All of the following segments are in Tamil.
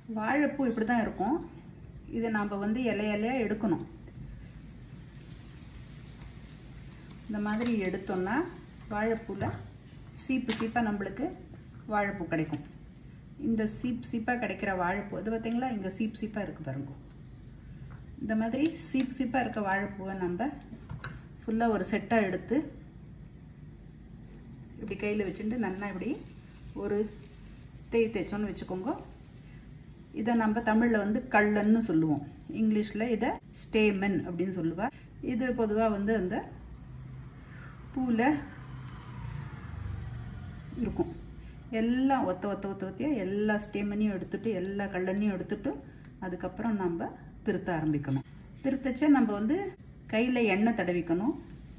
வாழைப்பூ இப்படி தான் இருக்கும் இதை நாம் வந்து இலை இலையாக எடுக்கணும் இந்த மாதிரி எடுத்தோம்னா வாழைப்பூவில் சீப்பு சீப்பாக நம்மளுக்கு வாழைப்பூ கிடைக்கும் இந்த சீப் சீப்பாக கிடைக்கிற வாழைப்பூ இது பார்த்தீங்களா இங்கே சீப் சீப்பாக இருக்குது பாருங்க இந்த மாதிரி சீப் சீப்பாக இருக்க வாழைப்பூவை நம்ம ஃபுல்லாக ஒரு செட்டாக எடுத்து இப்படி கையில் வச்சுட்டு நல்லா இப்படி ஒரு தேய் தேய்ச்சோன்னு வச்சுக்கோங்க இதை நம்ம தமிழில் வந்து கள்ளன்னு சொல்லுவோம் இங்கிலீஷில் இதை ஸ்டேமன் அப்படின்னு சொல்லுவா இது பொதுவாக வந்து அந்த பூவில் இருக்கும் எல்லாம் ஒத்த ஒத்த ஒத்த ஒத்தியாக எல்லா ஸ்டேமனையும் எடுத்துட்டு எல்லா கல்லனையும் எடுத்துட்டு அதுக்கப்புறம் நம்ம திருத்த ஆரம்பிக்கணும் திருத்தச்சே நம்ம வந்து கையில் எண்ணெய் தடவிக்கணும்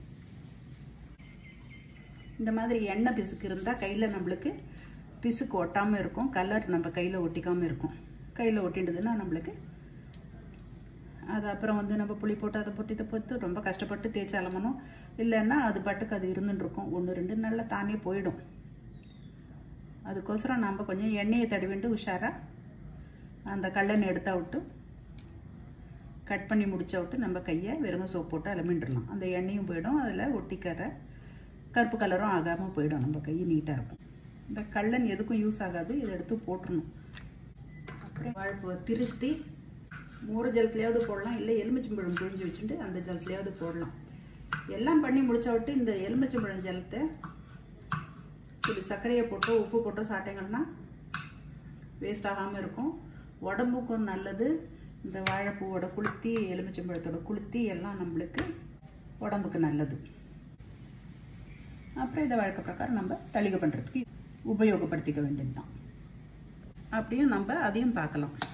இந்த மாதிரி எண்ணெய் பிசுக்கு இருந்தால் கையில் நம்மளுக்கு பிசுக்கு ஒட்டாமல் இருக்கும் கலர் நம்ம கையில் ஒட்டிக்காமல் இருக்கும் கையில் ஒட்டிடுதுன்னா நம்மளுக்கு அது அப்புறம் வந்து நம்ம புளி போட்டு அதை போட்டு இதை போட்டு ரொம்ப கஷ்டப்பட்டு தேய்ச்சி அலமணும் இல்லைன்னா அது பாட்டுக்கு அது இருந்துட்டு இருக்கும் ஒன்று ரெண்டு நல்லா தானே போயிடும் அதுக்கோசரம் நம்ம கொஞ்சம் எண்ணெயை தடவிண்டு உஷாராக அந்த கல்லனை எடுத்தா விட்டு கட் பண்ணி முடிச்சா விட்டு நம்ம கையை வெறும் சோப் போட்டு அலமிண்டுடலாம் அந்த எண்ணெயும் போயிடும் அதில் ஒட்டிக்கிற கருப்பு கலரும் ஆகாமல் போயிடும் நம்ம கை நீட்டாக இருக்கும் இந்த கல்லன் எதுக்கும் யூஸ் ஆகாது இதை எடுத்து போட்டுடணும் அப்புறம் வாழைப்பூவை திருத்தி மோர் ஜலத்துலையாவது போடலாம் இல்லை எலுமிச்சம்பழம் புழிஞ்சு வச்சுட்டு அந்த ஜலத்துலையாவது போடலாம் எல்லாம் பண்ணி முடிச்ச விட்டு இந்த எலுமிச்சம்பழம் ஜலத்தை இப்படி சர்க்கரையை போட்டோ உப்பு போட்டோ சாப்பிட்டீங்கன்னா வேஸ்ட் ஆகாமல் இருக்கும் உடம்புக்கும் நல்லது இந்த வாழைப்பூவோட குளுத்தி எலுமிச்சம்பழத்தோட குளுத்தி எல்லாம் நம்மளுக்கு உடம்புக்கு நல்லது அப்புறம் இதை வழக்க பிரகாரம் நம்ம தளிகை பண்ணுறதுக்கு உபயோகப்படுத்திக்க வேண்டியது தான் அப்படியும் நம்ம அதையும் பார்க்கலாம்